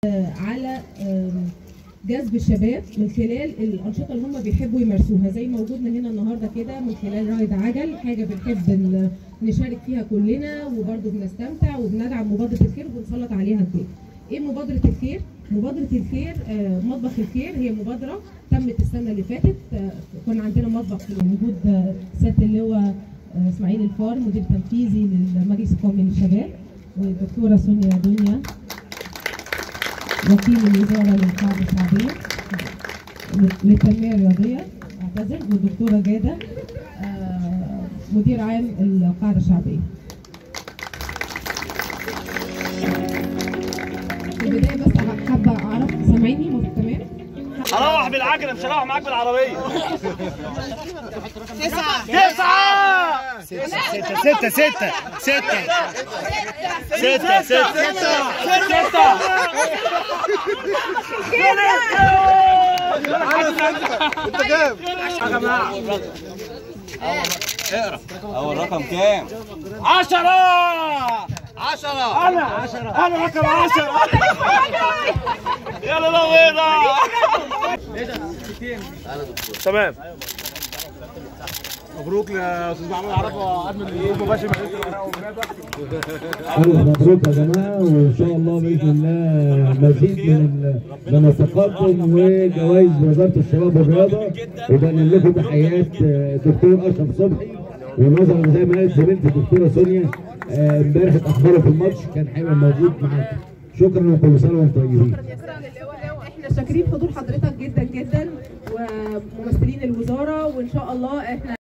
على آم، جذب الشباب من خلال الانشطه اللي هم بيحبوا يمارسوها زي موجودنا هنا النهارده كده من خلال رايد عجل حاجه بنحب ن- نشارك فيها كلنا وبرضه بنستمتع وبندعم مبادره الخير وبنسلط عليها الخير. ايه مبادره الخير؟ مبادره الخير آه، مطبخ الخير هي مبادره تمت السنه اللي فاتت آه، كنا عندنا مطبخ في وجود آه، سياده اللواء آه، اسماعيل الفار مدير تنفيذي للمجلس القومي للشباب والدكتوره سونيا دنيا وكيل الوزاره للقاعده الشعبيه للتنميه الرياضيه اعتذر والدكتوره جاده آه، مدير عام القاعده الشعبيه. في البدايه بس حابه اعرف سامعيني مو تمام؟ هروح بالعجله مش هروح معاك بالعربيه تسعة تسعة ستة ستة ستة ستة ستة ستة ستة انت جاب اول رقم كام؟ عشرة عشرة أنا عشرة أنا رقم عشرة يلا لو بيضة تمام مبروك يا استاذ محمود عرفه ادمن الجروب مباشر مجلس الامراء ألف مبروك يا جماعة وإن شاء الله بإذن الله مزيد من ال- من التقدم وجوائز وزارة الشباب والرياضة وبنقل لكم تحيات آه، الدكتور أشرف صبحي ونظرا زي ما قالت زميلتي الدكتورة سونيا آه، امبارح اتأخروا في الماتش كان هيبقى موجود معاكم شكرا وكل سنة وأنتم طيبين احنا شاكرين حضور حضرتك جدا جدا وممثلين الوزاره وان شاء الله احنا